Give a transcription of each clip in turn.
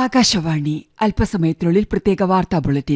ആകാശവാണി അല്പസമയത്തിനുള്ളിൽ പ്രത്യേക വാർത്താ ബുള്ളറ്റിൻ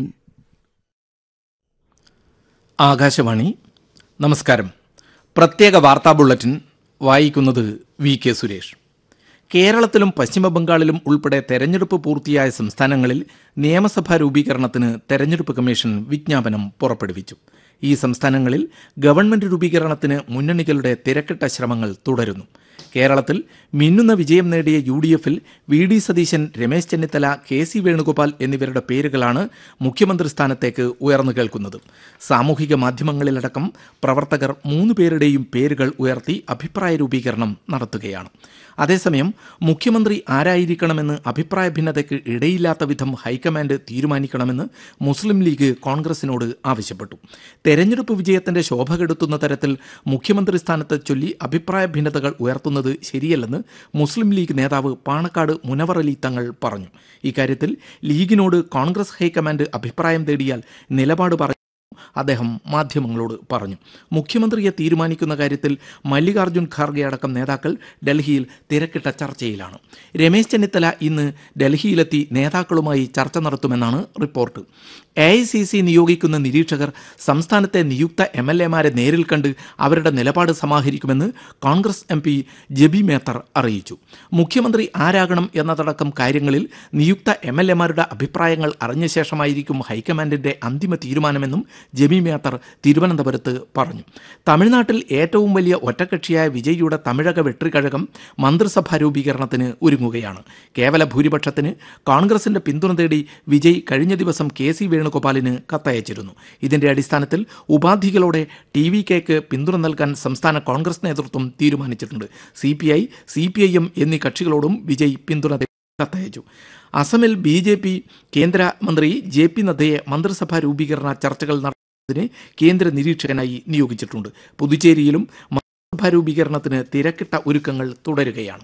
ആകാശവാണി നമസ്കാരം പ്രത്യേക വാർത്താ ബുള്ളറ്റിൻ വായിക്കുന്നത് വി കെ സുരേഷ് കേരളത്തിലും പശ്ചിമബംഗാളിലും ഉൾപ്പെടെ തെരഞ്ഞെടുപ്പ് പൂർത്തിയായ സംസ്ഥാനങ്ങളിൽ നിയമസഭാ രൂപീകരണത്തിന് തെരഞ്ഞെടുപ്പ് കമ്മീഷൻ വിജ്ഞാപനം പുറപ്പെടുവിച്ചു ഈ സംസ്ഥാനങ്ങളിൽ ഗവൺമെന്റ് രൂപീകരണത്തിന് മുന്നണികളുടെ തിരക്കിട്ട ശ്രമങ്ങൾ തുടരുന്നു കേരളത്തിൽ മിന്നുന്ന വിജയം നേടിയ യു ഡി എഫിൽ V D Satheesan Ramesh Chennithala K C Venugopal എന്നിവരുടെ പേരുകളാണ് മുഖ്യമന്ത്രി സ്ഥാനത്തേക്ക് ഉയർന്നു കേൾക്കുന്നത് സാമൂഹിക മാധ്യമങ്ങളിലടക്കം പ്രവർത്തകർ മൂന്ന് പേരുടെയും പേരുകൾ ഉയർത്തി അഭിപ്രായ രൂപീകരണം നടത്തുകയാണ് അതേസമയം മുഖ്യമന്ത്രി ആരായിരിക്കണമെന്ന് അഭിപ്രായ ഭിന്നതയ്ക്ക് ഇടയില്ലാത്ത വിധം ഹൈക്കമാൻഡ് തീരുമാനിക്കണമെന്ന് മുസ്ലിം ലീഗ് കോൺഗ്രസിനോട് ആവശ്യപ്പെട്ടു തെരഞ്ഞെടുപ്പ് വിജയത്തിന്റെ ശോഭ കെടുത്തുന്ന തരത്തിൽ മുഖ്യമന്ത്രി സ്ഥാനത്തെ ചൊല്ലി അഭിപ്രായ ഭിന്നതകൾ ഉയർത്തുന്നത് ശരിയല്ലെന്ന് മുസ്ലിം ലീഗ് നേതാവ് പാണക്കാട് മുനവർ അലി തങ്ങൾ പറഞ്ഞു ഇക്കാര്യത്തിൽ ലീഗിനോട് കോൺഗ്രസ് ഹൈക്കമാൻഡ് അഭിപ്രായം തേടിയാൽ നിലപാട് പറയും അദ്ദേഹം മാധ്യമങ്ങളോട് പറഞ്ഞു മുഖ്യമന്ത്രിയെ തീരുമാനിക്കുന്ന കാര്യത്തിൽ മല്ലികാർജ്ജുൻ ഖാർഗെ അടക്കം നേതാക്കൾ ഡൽഹിയിൽ തിരക്കിട്ട ചർച്ചയിലാണ് രമേശ് ചെന്നിത്തല ഇന്ന് ഡൽഹിയിലെത്തി നേതാക്കളുമായി ചർച്ച നടത്തുമെന്നാണ് report A I C C നിയോഗിക്കുന്ന നിരീക്ഷകർ സംസ്ഥാനത്തെ നിയുക്ത എം എൽ എമാരെ നേരിൽ കണ്ട് അവരുടെ നിലപാട് സമാഹരിക്കുമെന്ന് Congress M P Jebi Mather അറിയിച്ചു മുഖ്യമന്ത്രി ആരാകണം എന്നതടക്കം കാര്യങ്ങളിൽ നിയുക്ത എം എൽ എമാരുടെ അഭിപ്രായങ്ങൾ അറിഞ്ഞ ശേഷമായിരിക്കും ഹൈക്കമാൻഡിന്റെ അന്തിമ തീരുമാനമെന്നും ജമി മേത്തർ തിരുവനന്തപുരത്ത് പറഞ്ഞു തമിഴ്നാട്ടിൽ ഏറ്റവും വലിയ ഒറ്റക്കക്ഷിയായ വിജയിയുടെ തമിഴക വെട്രിക്കഴകം മന്ത്രിസഭാ രൂപീകരണത്തിന് ഒരുങ്ങുകയാണ് കേവല ഭൂരിപക്ഷത്തിന് കോൺഗ്രസിന്റെ പിന്തുണ തേടി വിജയ് കഴിഞ്ഞ ദിവസം കെ സി വേണുഗോപാലിന് കത്തയച്ചിരുന്നു ഇതിന്റെ അടിസ്ഥാനത്തിൽ ഉപാധികളോടെ ടി വി കെക്ക് പിന്തുണ നൽകാൻ സംസ്ഥാന കോൺഗ്രസ് നേതൃത്വം തീരുമാനിച്ചിട്ടുണ്ട് C P I C P I M എന്നീ കക്ഷികളോടും വിജയ് പിന്തുണ തേടി കത്തയച്ചു അസമിൽ ബി ജെ പി കേന്ദ്രമന്ത്രി ജെ പി നദ്ദയെ മന്ത്രിസഭാ രൂപീകരണ ചർച്ചകൾ നടത്തുന്നതിന് കേന്ദ്ര നിരീക്ഷകനായി നിയോഗിച്ചിട്ടുണ്ട് പുതുച്ചേരിയിലും മന്ത്രിസഭാ രൂപീകരണത്തിന് തിരക്കിട്ട ഒരുക്കങ്ങൾ തുടരുകയാണ്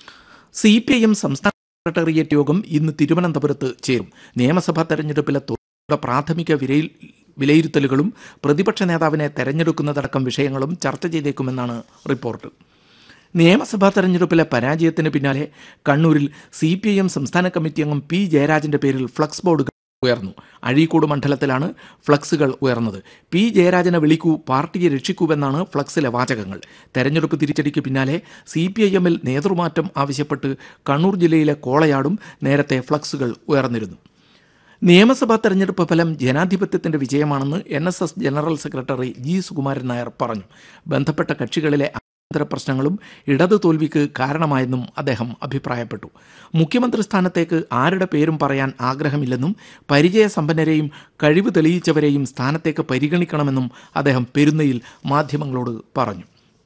സി പി ഐ എം സംസ്ഥാന സെക്രട്ടേറിയറ്റ് യോഗം ഇന്ന് തിരുവനന്തപുരത്ത് ചേരും നിയമസഭാ തെരഞ്ഞെടുപ്പിലെ തോൽവിയുടെ പ്രാഥമിക വിലയിൽ വിലയിരുത്തലുകളും പ്രതിപക്ഷ നേതാവിനെ തെരഞ്ഞെടുക്കുന്നതടക്കം വിഷയങ്ങളും ചർച്ച ചെയ്തേക്കുമെന്നാണ് റിപ്പോർട്ട് നിയമസഭാ തെരഞ്ഞെടുപ്പിലെ പരാജയത്തിന് പിന്നാലെ കണ്ണൂരിൽ സി പി ഐ എം സംസ്ഥാന കമ്മിറ്റി അംഗം പി ജയരാജന്റെ പേരിൽ ഫ്ലക്സ് ബോർഡുകൾ ഉയർന്നു അഴീക്കോട് മണ്ഡലത്തിലാണ് ഫ്ലക്സുകൾ ഉയർന്നത് പി ജയരാജനെ വിളിക്കൂ പാർട്ടിയെ രക്ഷിക്കൂവെന്നാണ് ഫ്ലക്സിലെ വാചകങ്ങൾ തെരഞ്ഞെടുപ്പ് തിരിച്ചടിക്ക് പിന്നാലെ സി പി ഐ എമ്മിൽ നേതൃമാറ്റം ആവശ്യപ്പെട്ട് കണ്ണൂർ ജില്ലയിലെ കോളയാടും നേരത്തെ ഫ്ലക്സുകൾ ഉയർന്നിരുന്നു നിയമസഭാ തെരഞ്ഞെടുപ്പ് ഫലം ജനാധിപത്യത്തിന്റെ വിജയമാണെന്ന് N S S general secretary G Sukumaran Nair പറഞ്ഞു ബന്ധപ്പെട്ട കക്ഷികളിലെ ആഭ്യന്തര പ്രശ്നങ്ങളും ഇടതു തോൽവിക്ക് കാരണമായെന്നും അദ്ദേഹം അഭിപ്രായപ്പെട്ടു മുഖ്യമന്ത്രി സ്ഥാനത്തേക്ക് ആരുടെ പേരും പറയാൻ ആഗ്രഹമില്ലെന്നും പരിചയസമ്പന്നരെയും കഴിവ് തെളിയിച്ചവരെയും സ്ഥാനത്തേക്ക് പരിഗണിക്കണമെന്നും അദ്ദേഹം പെരുന്നയിൽ മാധ്യമങ്ങളോട് പറഞ്ഞു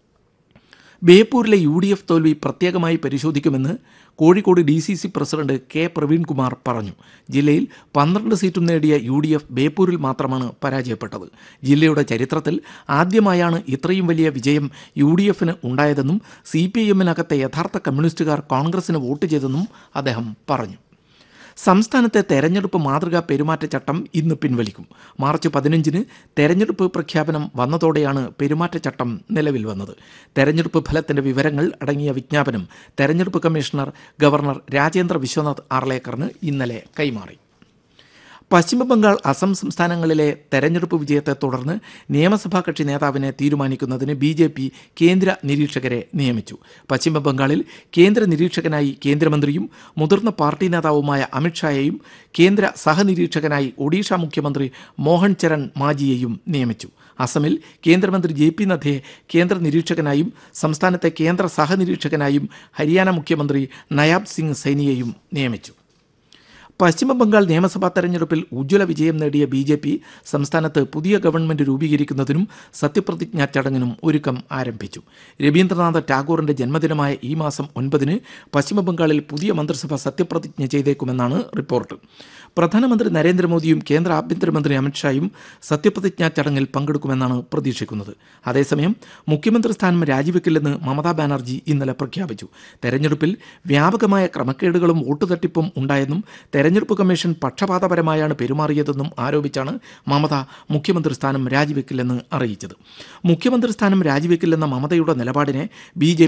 ബേപ്പൂരിലെ യു ഡി എഫ് തോൽവി പ്രത്യേകമായി പരിശോധിക്കുമെന്ന് Kozhikode D C C president K Praveenkumar പറഞ്ഞു ജില്ലയിൽ പന്ത്രണ്ട് സീറ്റും നേടിയ യു ഡി എഫ് ബേപ്പൂരിൽ മാത്രമാണ് പരാജയപ്പെട്ടത് ജില്ലയുടെ ചരിത്രത്തിൽ ആദ്യമായാണ് ഇത്രയും വലിയ വിജയം യു ഡി എഫിന് ഉണ്ടായതെന്നും സി പി ഐ എമ്മിനകത്തെ യഥാർത്ഥ കമ്മ്യൂണിസ്റ്റുകാർ കോൺഗ്രസിന് വോട്ട് ചെയ്തെന്നും അദ്ദേഹം പറഞ്ഞു സംസ്ഥാനത്തെ തെരഞ്ഞെടുപ്പ് മാതൃകാ പെരുമാറ്റച്ചട്ടം ഇന്ന് പിൻവലിക്കും മാർച്ച് പതിനഞ്ചിന് തെരഞ്ഞെടുപ്പ് പ്രഖ്യാപനം വന്നതോടെയാണ് പെരുമാറ്റച്ചട്ടം നിലവിൽ വന്നത് തെരഞ്ഞെടുപ്പ് ഫലത്തിന്റെ വിവരങ്ങൾ അടങ്ങിയ വിജ്ഞാപനം തെരഞ്ഞെടുപ്പ് കമ്മീഷണർ ഗവർണർ രാജേന്ദ്ര വിശ്വനാഥ് ആർലേക്കറിന് ഇന്നലെ കൈമാറി പശ്ചിമബംഗാൾ അസം സംസ്ഥാനങ്ങളിലെ തെരഞ്ഞെടുപ്പ് വിജയത്തെ തുടർന്ന് നിയമസഭാ കക്ഷി നേതാവിനെ തീരുമാനിക്കുന്നതിന് ബി ജെ പി കേന്ദ്ര നിരീക്ഷകരെ നിയമിച്ചു പശ്ചിമബംഗാളിൽ കേന്ദ്ര നിരീക്ഷകനായി കേന്ദ്രമന്ത്രിയും മുതിർന്ന പാർട്ടി നേതാവുമായ അമിത്ഷായെയും കേന്ദ്ര സഹനിരീക്ഷകനായി ഒഡീഷ മുഖ്യമന്ത്രി മോഹൻ ചരൺ മാജിയെയും നിയമിച്ചു അസമിൽ കേന്ദ്രമന്ത്രി ജെ പി നദ്ദയെ കേന്ദ്ര നിരീക്ഷകനായും സംസ്ഥാനത്തെ കേന്ദ്ര സഹനിരീക്ഷകനായും ഹരിയാന മുഖ്യമന്ത്രി നയാബ് സിംഗ് സൈനിയെയും നിയമിച്ചു പശ്ചിമ ബംഗാൾ നിയമസഭാ തെരഞ്ഞെടുപ്പിൽ ഉജ്ജ്വല വിജയം നേടിയ ബി ജെ പി സംസ്ഥാനത്ത് പുതിയ ഗവൺമെന്റ് രൂപീകരിക്കുന്നതിനും സത്യപ്രതിജ്ഞാ ചടങ്ങിനും ഒരുക്കം ആരംഭിച്ചു രവീന്ദ്രനാഥ ടാഗോറിന്റെ ജന്മദിനമായ ഈ മാസം ഒൻപതിന് പശ്ചിമ ബംഗാളിൽ പുതിയ മന്ത്രിസഭ സത്യപ്രതിജ്ഞ ചെയ്തേക്കുമെന്നാണ് റിപ്പോർട്ട് പ്രധാനമന്ത്രി നരേന്ദ്രമോദിയും കേന്ദ്ര ആഭ്യന്തരമന്ത്രി അമിത്ഷായും സത്യപ്രതിജ്ഞാ ചടങ്ങിൽ പങ്കെടുക്കുമെന്നാണ് പ്രതീക്ഷിക്കുന്നത് അതേസമയം മുഖ്യമന്ത്രി സ്ഥാനം രാജിവെക്കില്ലെന്ന് മമതാ ബാനർജി ഇന്നലെ പ്രഖ്യാപിച്ചു തെരഞ്ഞെടുപ്പിൽ വ്യാപകമായ ക്രമക്കേടുകളും വോട്ട് തട്ടിപ്പും ഉണ്ടായെന്നും തെരഞ്ഞെടുപ്പ് കമ്മീഷൻ പക്ഷപാതപരമായാണ് പെരുമാറിയതെന്നും ആരോപിച്ചാണ് മമത മുഖ്യമന്ത്രി സ്ഥാനം രാജിവെക്കില്ലെന്ന് അറിയിച്ചത് മുഖ്യമന്ത്രി സ്ഥാനം രാജിവെക്കില്ലെന്ന മമതയുടെ നിലപാടിനെ ബി